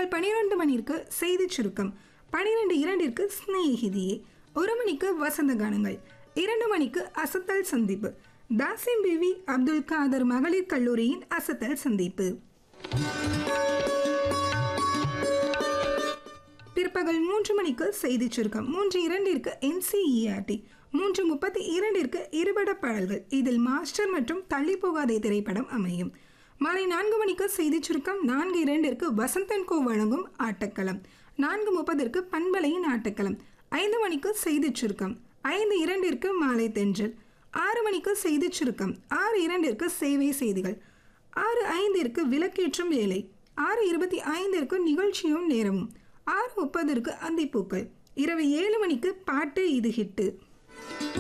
பிற்பகல் பனிரெண்டு மணிக்கு செய்திச் சுருக்கம் பனிரெண்டு இரண்டிற்கு ஸ்நேகிதியே ஒரு மணிக்கு வசந்த கானங்கள் இரண்டு மணிக்கு அசத்தல் சந்திப்பு தாசிம் பிவி அப்துல் காதர் மகளிர் கல்லூரியின் அசத்தல் சந்திப்பு பிற்பகல் மூன்று மணிக்கு செய்திச் சுருக்கம் மூன்று இரண்டிற்கு என்சிஇஆர்டி மூன்று முப்பத்தி இரண்டிற்கு இருபட பாடல்கள் இதில் மாஸ்டர் மற்றும் தள்ளி போகாதே திரைப்படம் அமையும் மாலை நான்கு மணிக்கு செய்திச் சுருக்கம் நான்கு இரண்டிற்கு வசந்தன் கோ வழங்கும் ஆட்டக்களம் நான்கு முப்பதற்கு பண்பலையின் ஆட்டக்களம் ஐந்து மணிக்கு செய்திச் சுருக்கம் ஐந்து இரண்டிற்கு மாலை தென்றல் ஆறு மணிக்கு செய்திச் சுருக்கம் ஆறு இரண்டிற்கு சேவை செய்திகள் ஆறு ஐந்திற்கு விளக்கேற்றும் வேலை ஆறு இருபத்தி ஐந்திற்கு நிகழ்ச்சியும் நேரமும் ஆறு முப்பதற்கு அந்திப்பூக்கள் இரவு ஏழு மணிக்கு பாட்டு இது ஹிட்டு